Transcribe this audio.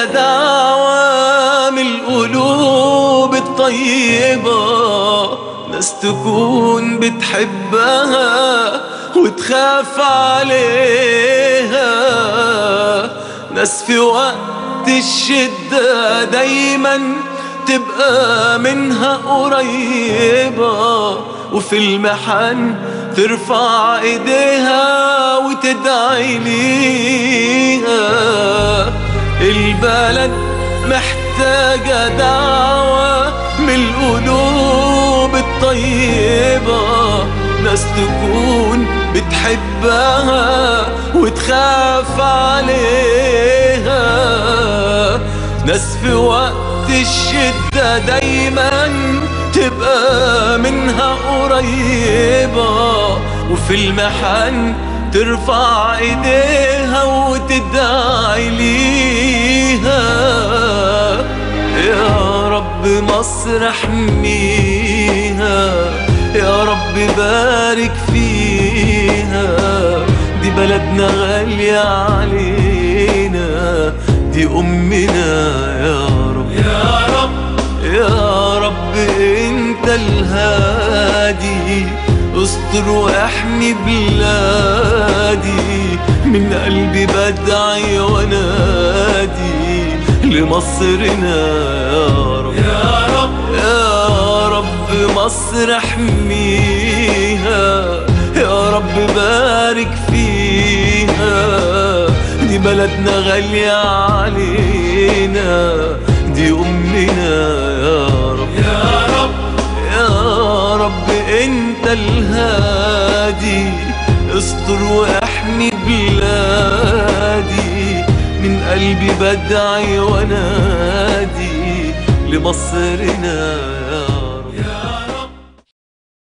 دعوة من القلوب الطيبة ناس تكون بتحبها وتخاف عليها ناس في وقت الشدة دايما تبقى منها قريبة وفي المحن ترفع ايديها وتدعي ليها البلد محتاجة دعوة من القلوب الطيبة ناس تكون بتحبها وتخاف عليها ناس في وقت الشدة دايما تبقى منها قريبة وفي المحن ترفع ايديها وتدعي ليها يا رب مصر احميها يا رب بارك فيها دي بلدنا غالية علينا دي أمنا يا رب يا رب يا رب انت الهادي استر واحمي بلادي من قلبي بدعي ونادي لمصرنا يا رب يا رب يا رب مصر احميها يا رب بارك فيها دي بلدنا غالية علينا دي أمنا يا رب يا رب يا رب انت الهادي استر واحمي بلادي من قلبي بدعي ونادي لمصرنا